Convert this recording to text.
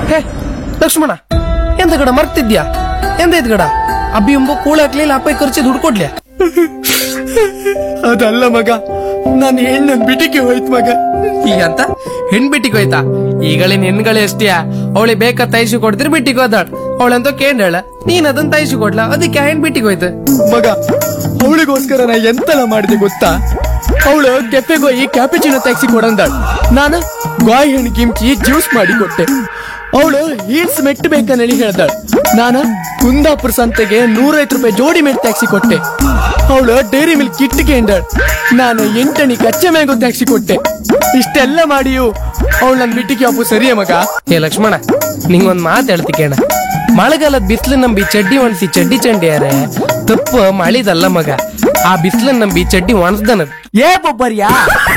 ಹೇ ಲಕ್ಷ್ಮಣ ಎಂತ ಗಡ ಮರ್ತಿದ್ಯಾ ಎಂತ ಇದ್ ಗಡ ಅಬ್ಬಿ ಎಂಬ ಕೂಳ ಹಾಕ್ಲಿಲ್ಲ ಅಪ್ಪ ಖರ್ಚಿ ದುಡ್ಡು ಕೊಡ್ಲಿ ಅದಲ್ಲ ಮಗ ನಾನು ಹೆಣ್ಣನ್ ಬಿಟಿಗೆ ಹೋಯ್ತು ಮಗ ಈಗ ಅಂತ ಹೆಣ್ ಬಿಟ್ಟಿಗೆ ಹೋಯ್ತಾ ಈಗಳಿನ ಹೆಣ್ಗಳೇ ಎಷ್ಟಿಯಾ ಅವಳಿಗೆ ಬೇಕಾ ತೈಸು ಕೊಡ್ತೀರಿ ಬಿಟ್ಟಿಗೆ ಹೋದಾಳ್ ಅವಳಂತ ಕೇಂಡಳ ನೀನ್ ಅದನ್ನ ತೈಸು ಕೊಡ್ಲಾ ಅದಕ್ಕೆ ಹೆಣ್ ಬಿಟ್ಟಿಗೆ ಹೋಯ್ತು ಮಗ ಅವಳಿಗೋಸ್ಕರ ನಾ ಎಂತೆಲ್ಲ ಮಾಡಿದೆ ಗೊತ್ತಾ ಅವಳು ಕೆಫೆಗೆ ಹೋಗಿ ಕ್ಯಾಪಿಚಿನೋ ಟ್ಯಾಕ್ಸಿ ಕೊಡಂದಾಳು ನಾನು ಗಾಯಿ ಹಣ್ಣು ಕಿಮ್ಚಿ ಜ್ಯೂಸ್ ಮಾಡಿ ಕೊಟ್ಟೆ ಅವಳು ಹೀಲ್ಸ್ ಮೆಟ್ ಬೇಕಂದೇಳಿ ಹೇಳ್ದಾಳು ನಾನು ಕುಂದಾಪುರ ಸಂತೆಗೆ ನೂರೈವತ್ತು ರೂಪಾಯಿ ಜೋಡಿ ಮೆಟ್ ಟ್ಯಾಕ್ಸಿ ಕೊಟ್ಟೆ ಅವಳು ಡೈರಿ ಮಿಲ್ಕ್ ಕಿಟ್ಟಿಗೆ ಎಂದಾಳು ನಾನು ಎಂಟಣಿ ಕಚ್ಚೆ ಮ್ಯಾಂಗೋ ಟ್ಯಾಕ್ಸಿ ಕೊಟ್ಟೆ ಇಷ್ಟೆಲ್ಲ ಮಾಡಿಯು ಅವಳು ನನ್ನ ಬಿಟ್ಟಿಗೆ ಅಪ್ಪು ಸರಿಯೇ ಮಗ ಏ ಲಕ್ಷ್ಮಣ ನಿಂಗೊಂದ್ ಮಾತು ಹೇಳ್ತಿ ಕೇಳ ಮಳೆಗಾಲದ ಬಿಸಿಲು ನಂಬಿ ಚಡ್ಡಿ ಒಣಸಿ ಚಡ್ಡಿ ಚಂಡಿಯಾರೆ ತಪ್ಪು ಮಳಿದಲ್ಲ ಮಗ ಆ ಬಿಸಿಲನ್ನ ನಂಬಿ ಚಡ್ಡಿ ಒಣಸ್ದನದ್ ಏ ಬೊಬ್ಬರ್ಯಾ